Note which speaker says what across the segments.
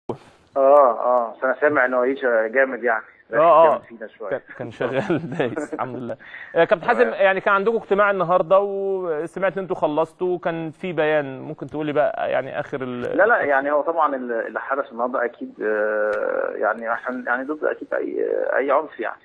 Speaker 1: اه اه بس انا سامع انه عيش جامد يعني بس
Speaker 2: اه اه
Speaker 1: جامد فينا شويه
Speaker 2: كان- كان شغال دايس الحمد لله آه، كابتن حازم يعني كان عندكم اجتماع النهارده وسمعت ان انتوا خلصتوا وكان في بيان ممكن تقول لي بقى يعني اخر ال...
Speaker 1: لا لا يعني هو طبعا ال- اللي حدث النهارده اكيد آه، يعني احنا يعني ضد اكيد اي اي عنف يعني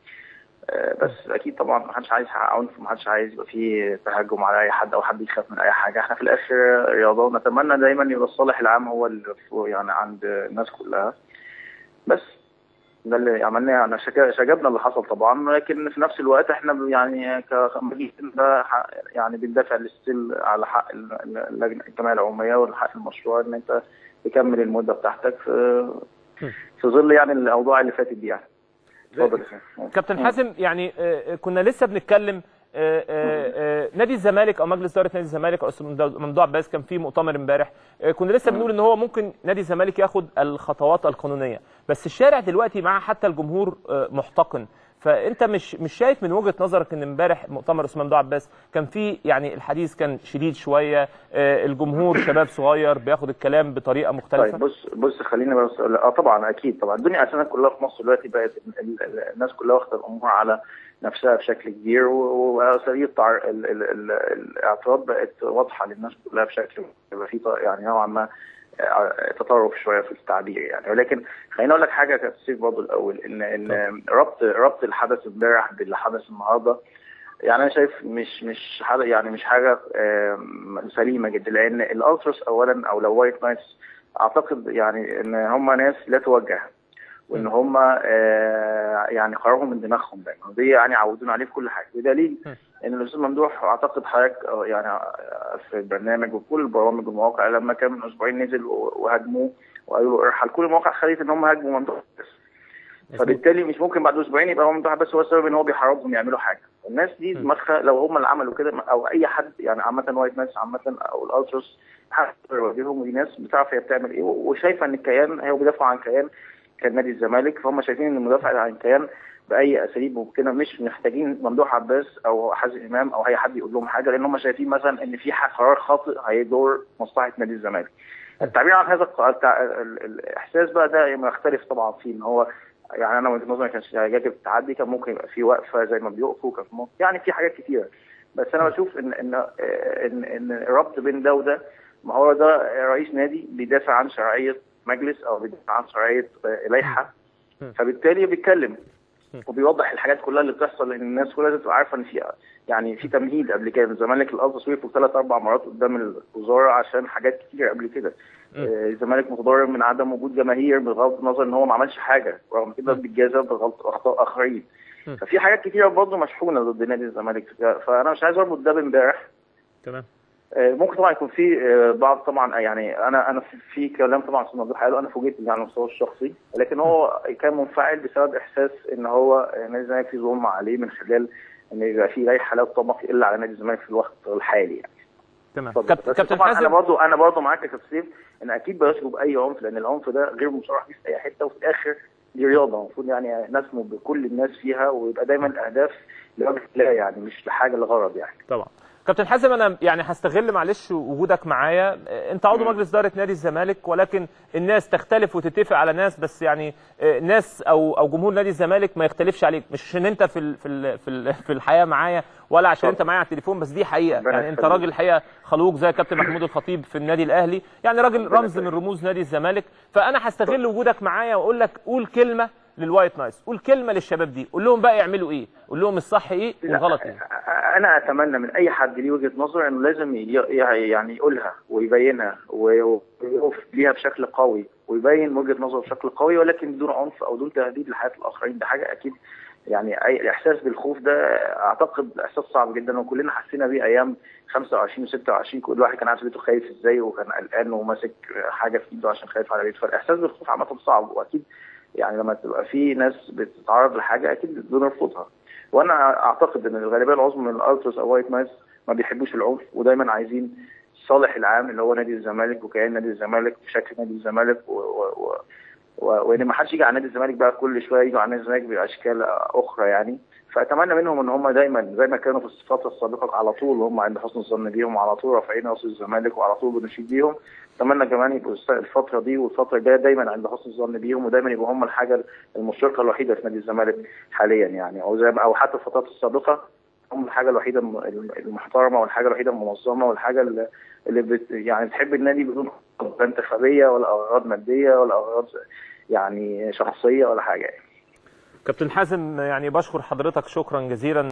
Speaker 1: آه، بس اكيد طبعا ما حدش عايز يحقق عنف ما حدش عايز يبقى فيه تهجم على اي حد او حد يخاف من اي حاجه احنا في الاخر رياضه ونتمنى دايما يبقى الصالح العام هو اللي فوق يعني عند الناس كلها بس ده اللي عملناه يعني شجع- شجبنا اللي حصل طبعا لكن في نفس الوقت احنا ب- يعني كمجلس ده حق- يعني بندافع للستيل على حق ال- ال- اللجنه الجمعيه العموميه والحق المشروع ان انت تكمل المده بتاعتك في في ظل يعني الاوضاع اللي فاتت دي يعني اتفضل يا فندم.
Speaker 2: كابتن حازم يعني آه، كنا لسه بنتكلم آه، آه، آه، نادي الزمالك او مجلس اداره نادي الزمالك او أستاذ ممدوح عباس كان في مؤتمر امبارح آه، كنا لسه بنقول ان هو ممكن نادي الزمالك ياخد الخطوات القانونيه بس الشارع دلوقتي مع حتى الجمهور آه، محتقن فانت مش مش شايف من وجهه نظرك ان امبارح مؤتمر اسمه ممدوح عباس كان في يعني الحديث كان شديد شويه آه، الجمهور شباب صغير بياخد الكلام بطريقه مختلفه
Speaker 1: طيب بص بص خليني بس اه طبعا اكيد طبعا الدنيا اساسا كلها في مصر دلوقتي بقت ال- ال- ال- الناس كلها واخده الامور على نفسها بشكل كبير و- واساليب التع- ال- ال- ال- الاعتراض بقت واضحه للناس كلها بشكل يبقى في ط- يعني نوعا ما آه، تطرف شويه في التعبير يعني ولكن خليني اقول لك حاجه كانت سيف برضه الاول ان ان ربط ربط الحدث امبارح باللي حدث النهارده يعني انا شايف مش مش حاجه يعني مش حاجه آم، سليمه جدا لان الالتراس اولا او لو وايت نايتس اعتقد يعني ان هم ناس لا توجه وان هم آه، يعني قرارهم من دماغهم دايما ودي يعني عودونا عليه في كل حاجه بدليل ان الاستاذ ممدوح اعتقد حضرتك آه، يعني آه، في البرنامج وكل البرامج والمواقع لما كان من اسبوعين نزل و- وهاجموه وقالوا له ارحل كل المواقع خدت ان هم هاجموا ممدوح بس فبالتالي مش ممكن بعد اسبوعين يبقى هو ممدوح بس هو السبب ان هو بيحرضهم يعملوا حاجه الناس دي دماغها لو هم اللي عملوا كده او اي حد يعني عامه وايت ناس عامه او الالتراس حد يواجههم ودي ناس بتعرف هي بتعمل ايه وشايفه ان الكيان هي بيدافعوا عن كيان كان نادي الزمالك فهم شايفين ان المدافع عن الكيان باي اساليب ممكنه مش محتاجين ممدوح عباس او حازم امام او اي حد يقول لهم حاجه لان هم شايفين مثلا ان في ح- قرار خاطئ هيدور مصلحه نادي الزمالك. التعبير عن هذا الق- التع- ال- ال- الاحساس بقى ده يختلف طبعا فيه ان هو يعني انا وجهه نظري كان يجب التعدي كان ممكن يبقى في وقفه زي ما بيوقفوا كان ممكن يعني في حاجات كتيره بس انا بشوف ان ان ان ان الربط بين ده وده ما هو ده رئيس نادي بيدافع عن شرعيه مجلس او بيدافع عن شرعيه آه، لائحه فبالتالي بيتكلم وبيوضح الحاجات كلها اللي بتحصل لان الناس كلها لازم تبقى عارفه ان في يعني في تمهيد قبل كده الزمالك القصد وقفوا ثلاث اربع مرات قدام الوزاره عشان حاجات كتير قبل كده آه، الزمالك متضرر من عدم وجود جماهير بغض النظر ان هو ما عملش حاجه رغم كده بيتجازى بغلط اخطاء اخرين ففي حاجات كتيره برضه مشحونه ضد نادي الزمالك فانا مش عايز اربط ده بامبارح
Speaker 2: تمام
Speaker 1: آه، ممكن طبعا يكون في آه، بعض طبعا يعني انا انا في- في كلام طبعا في الموضوع قاله انا فوجئت بيه على المستوى الشخصي لكن هو كان منفعل بسبب احساس ان هو آه، نادي الزمالك في ظلم عليه من خلال ان يبقى في لائحه لا تطبق الا على نادي الزمالك في الوقت الحالي يعني
Speaker 2: تمام
Speaker 1: اتفضل.
Speaker 2: كابتن
Speaker 1: بس
Speaker 2: كابتن
Speaker 1: طبعا انا
Speaker 2: حازم
Speaker 1: برضو انا برضو معاك يا كابتن سيف ان اكيد بلاش باي عنف لان العنف ده غير مصرح فيه في اي حته وفي الاخر دي رياضه المفروض يعني نسمو بكل الناس فيها ويبقى دايما الاهداف لوجه الله يعني مش لحاجه لغرض يعني
Speaker 2: طبعا كابتن حازم انا يعني هستغل معلش وجودك معايا انت عضو مجلس اداره نادي الزمالك ولكن الناس تختلف وتتفق على ناس بس يعني آه، ناس او او جمهور نادي الزمالك ما يختلفش عليك مش عشان انت في ال- في ال- في ال- في الحياه معايا ولا عشان انت معايا على التليفون بس دي حقيقه
Speaker 1: ربنا
Speaker 2: يعني انت
Speaker 1: يخليك.
Speaker 2: راجل حقيقه خلوق زي كابتن محمود الخطيب في النادي الاهلي يعني راجل رمز من رموز نادي الزمالك فانا هستغل وجودك معايا واقول لك قول كلمه للوايت نايس قول كلمه للشباب دي قول لهم بقى يعملوا ايه قول لهم الصح ايه والغلط ايه
Speaker 1: انا اتمنى من اي حد ليه وجهه نظر انه لازم ي- ي- يعني يقولها ويبينها ويقف ليها بشكل قوي ويبين وجهه نظره بشكل قوي ولكن بدون عنف او دون تهديد لحياه الاخرين ده حاجه اكيد يعني اي الاحساس بالخوف ده اعتقد احساس صعب جدا وكلنا حسينا بيه ايام 25 و26 كل واحد كان قاعد في بيته خايف ازاي وكان قلقان وماسك حاجه في ايده عشان خايف على بيته فالاحساس بالخوف عامه صعب واكيد يعني لما تبقى في ناس بتتعرض لحاجه اكيد بنرفضها وانا اعتقد ان الغالبيه العظمى من الالتراس او وايت نايس ما بيحبوش العنف ودايما عايزين الصالح العام اللي هو نادي الزمالك وكيان نادي الزمالك وشكل نادي الزمالك و... و... و... وان ما حدش يجي على نادي الزمالك بقى كل شويه يجوا على نادي الزمالك باشكال اخرى يعني فاتمنى منهم ان هم دايما زي ما كانوا في الفتره السابقه على طول هم عند حسن الظن بيهم وعلى طول رافعين راس الزمالك وعلى طول بنشيد بيهم اتمنى كمان يبقوا الفتره دي والفتره الجايه دايما عند حسن الظن بيهم ودايما يبقوا هم الحاجه المشتركه الوحيده في نادي الزمالك حاليا يعني او زي او حتى الفترات السابقه هم الحاجه الوحيده المحترمه والحاجه الوحيده المنظمه والحاجه اللي, اللي بت يعني بتحب النادي بدون لا انتخابيه ولا اغراض ماديه ولا اغراض يعني شخصيه ولا حاجه يعني.
Speaker 2: كابتن حازم يعني بشكر حضرتك شكرا جزيلا